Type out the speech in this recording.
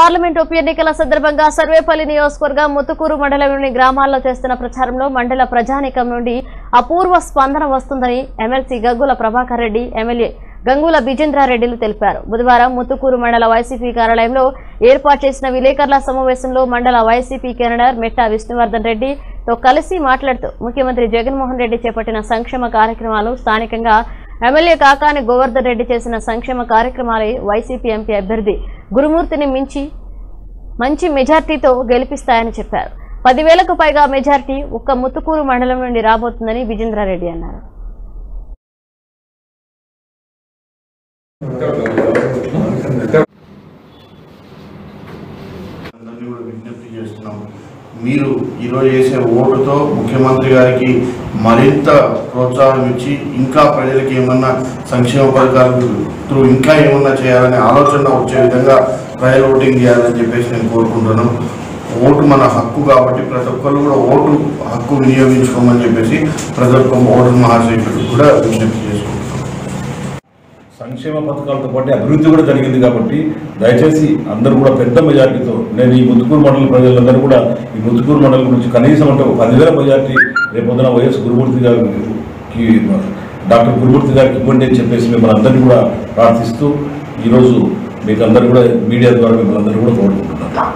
parliament ఉప ఎన్నికల సందర్భంగా సర్వేపల్లి నియోజకవర్గం ముత్తుకూరు మండలంలోని గ్రామాల్లో చేస్తున్న ప్రచారంలో మండల ప్రజానీకం నుండి అపూర్వ స్పందన వస్తుందని ఎమ్మెల్సీ గంగుల ప్రభాకర్ రెడ్డి ఎమ్మెల్యే గంగుల బిజేంద్రారెడ్డిలు తెలిపారు బుధవారం ముత్తుకూరు మండల వైసీపీ కార్యాలయంలో ఏర్పాటు చేసిన విలేకరుల సమావేశంలో మండల వైసీపీ కేడర్ మెట్టా విష్ణువర్ధన్ రెడ్డితో కలిసి మాట్లాడుతూ ముఖ్యమంత్రి జగన్మోహన్ రెడ్డి చేపట్టిన సంక్షేమ కార్యక్రమాలు స్థానికంగా ఎమ్మెల్యే కాకాని గోవర్ధన్ రెడ్డి చేసిన సంక్షేమ కార్యక్రమాలే వైసీపీ ఎంపీ అభ్యర్థి గురుమూర్తిని మించి మంచి మెజార్టీతో గెలిపిస్తాయని చెప్పారు పదివేలకు పైగా మెజార్టీ ఒక్క ముత్తుకూరు మండలం నుండి రాబోతుందని విజేంద్రారెడ్డి అన్నారు అందరినీ కూడా విజ్ఞప్తి చేస్తున్నాం మీరు ఈరోజు చేసే ఓటుతో ముఖ్యమంత్రి గారికి మరింత ప్రోత్సాహం ఇచ్చి ఇంకా ప్రజలకి ఏమన్నా సంక్షేమ పథకాలు త్రూ ఇంకా ఏమన్నా చేయాలనే ఆలోచన వచ్చే విధంగా ప్రజలు ఓటింగ్ చేయాలని చెప్పేసి నేను కోరుకుంటున్నాను ఓటు మన హక్కు కాబట్టి ప్రతి ఒక్కరు కూడా ఓటు హక్కు వినియోగించుకోమని చెప్పేసి ప్రతి ఒక్క ఓటు మహాశయుడు కూడా విజ్ఞప్తి చేసుకుంటున్నాను సంక్షేమ పథకాలతో పాటు అభివృద్ధి కూడా జరిగింది కాబట్టి దయచేసి అందరూ కూడా పెద్ద మెజార్టీతో నేను ఈ ముత్తుకూరు మండలం ప్రజలందరూ కూడా ఈ ముత్తుకూరు మండలం గురించి కనీసం అంటే ఒక పదివేల మెజార్టీ రేపొద్దున వైఎస్ గురుమూర్తి గారికి డాక్టర్ గురుమూర్తి గారికి ఇవ్వండి అని చెప్పేసి మిమ్మల్ని అందరినీ కూడా ప్రార్థిస్తూ ఈరోజు మీకు అందరూ కూడా మీడియా ద్వారా మిమ్మల్ని అందరూ కూడా కోరుకుంటున్నాను